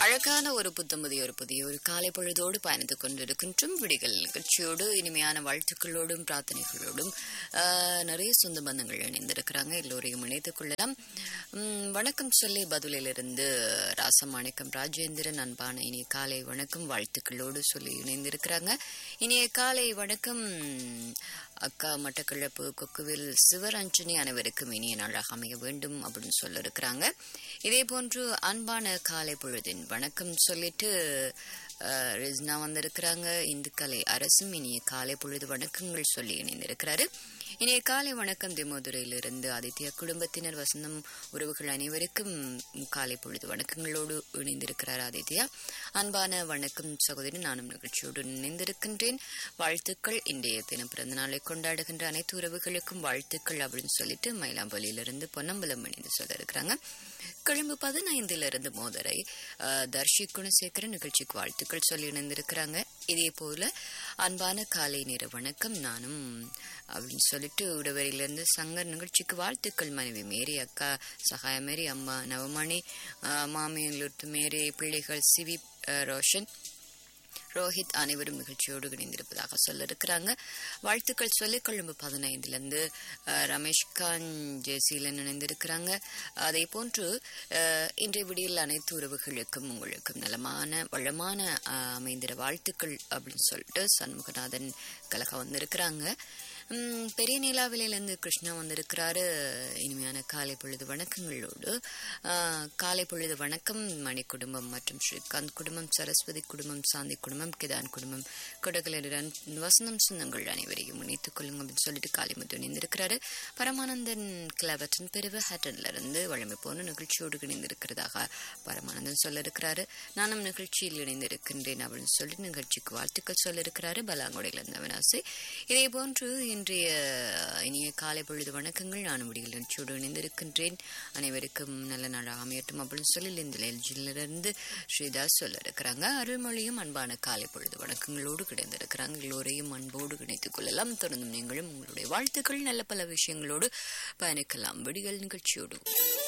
அழகான ஒரு புத்தமுதிய ஒரு புதிய ஒரு காலை பொழுதோடு பயணித்துக் கொண்டிருக்கின்றோம் விடிகள் நிகழ்ச்சியோடு இனிமையான வாழ்த்துக்களோடும் பிரார்த்தனைகளோடும் ஆஹ், நிறைய சொந்த பந்தங்கள் இணைந்திருக்கிறாங்க எல்லோரையும் இணைத்துக் கொள்ளலாம் உம், வணக்கம் சொல்லி பதிலிலிருந்து ராசமாணிக்கம் ராஜேந்திரன் அன்பான இனிய காலை வணக்கம் வாழ்த்துக்களோடு சொல்லி இணைந்திருக்கிறாங்க இனிய காலை வணக்கம் அக்கா மட்டக்கிழப்பு கொக்குவில் சிவரஞ்சனி அனைவருக்கும் இனிய நாளாக அமைய வேண்டும் அப்படின்னு சொல்ல இருக்கிறாங்க இதே போன்று அன்பான காலை பொழுதின் வணக்கம் சொல்லிட்டு அஹ், ரிஸ்னா வந்திருக்கிறாங்க இந்துக்கலை அரசும் இனிய காலை பொழுது வணக்கங்கள் சொல்லி இணைந்திருக்கிறாரு இனிய காலை வணக்கம் திமோதுரையிலிருந்து ஆதித்யா குடும்பத்தினர் வசந்தம் உறவுகள் அனைவருக்கும் காலை பொழுது வணக்கங்களோடு இணைந்திருக்கிறார் ஆதித்யா அன்பான வணக்கம் சகோதரி நானும் நிகழ்ச்சியோடு இணைந்திருக்கின்றேன் வாழ்த்துக்கள் இன்றைய தினம் பிறந்த நாளை கொண்டாடுகின்ற அனைத்து உறவுகளுக்கும் வாழ்த்துக்கள் அப்படின்னு சொல்லிட்டு மயிலாம்பள்ளியிலிருந்து பொன்னம்பலம் இணைந்து சொல்ல இருக்கிறாங்க கொழும்பு பதினைந்திலிருந்து மோதரை அஹ், தர்ஷி குணசேகரன் நிகழ்ச்சிக்கு வாழ்த்துக்கள் சொல்லி இணைந்திருக்கிறாங்க இதே போல அன்பான காலை நேர வணக்கம் நானும் அப்படின்னு சொல்லிட்டு உடவரையிலிருந்து சங்கர் நிகழ்ச்சிக்கு வாழ்த்துக்கள் மனைவி மேரி அக்கா சகாய மேரி அம்மா நவமணி அஹ், மாமியங்களூர் மேரி பிள்ளைகள் சிவி அஹ், ரோஷன் ரோஹித் அனைவரும் நிகழ்ச்சியோடு இணைந்திருப்பதாக சொல்ல இருக்கிறாங்க வாழ்த்துக்கள் சொல்லி கொழும்பு பதினைந்துலேருந்து ரமேஷ்கான் ஜெயசீலன் இணைந்திருக்கிறாங்க அதே போன்று அஹ், இன்றைய விடியல் அனைத்து உறவுகளுக்கும் உங்களுக்கும் நலமான வளமான அஹ், அமைந்திர வாழ்த்துக்கள் அப்படின்னு சொல்லிட்டு சண்முகநாதன் கலகா வந்திருக்கிறாங்க உம், பெரிய நிலாவிலிருந்து கிருஷ்ணா வந்திருக்கிறாரு இனிமையான காலை பொழுது வணக்கங்களோடு ஆஹ், காலை பொழுது வணக்கம் மணி குடும்பம் மற்றும் ஸ்ரீகாந்த் குடும்பம் சரஸ்வதி குடும்பம் சாந்தி குடும்பம் கிதான் குடும்பம் கொடகலருடன் வசந்தம் சொந்தங்கள் அனைவரையும் இணைத்துக் கொள்ளுங்க அப்படின்னு சொல்லிட்டு காளிமுத்து இணைந்திருக்கிறாரு பரமானந்தன் கிளவற்றின் பிரிவு ஹேட்டன்ல இருந்து வழமை போன நிகழ்ச்சியோடு இணைந்திருக்கிறதாக பரமானந்தன் சொல்ல இருக்கிறாரு நானும் நிகழ்ச்சியில் இணைந்திருக்கின்றேன் அப்படின்னு சொல்லி நிகழ்ச்சிக்கு வாழ்த்துக்கள் சொல்ல இருக்கிறாரு பலாங்குடையிலிருந்து அவனாசி இதே போன்று இன்றைய இனிய காலை பொழுது வணக்கங்கள் நான் முடியல் நிகழ்ச்சியோடு இணைந்திருக்கின்றேன் அனைவருக்கும் நல்ல நாளாக அமையட்டும் அப்படின்னு சொல்லி இந்த எல்ஜிலிருந்து ஸ்ரீதாஸ் சொல்ல இருக்கிறாங்க அருள்மொழியும் அன்பான காலை பொழுது வணக்கங்களோடு கிடைந்திருக்கிறாங்க எல்லோரையும் அன்போடு இணைத்துக் கொள்ளலாம் தொடர்ந்தும் நீங்களும் உங்களுடைய வாழ்த்துக்கள் நல்ல பல விஷயங்களோடு பயணிக்கலாம் விடியல் நிகழ்ச்சியோடு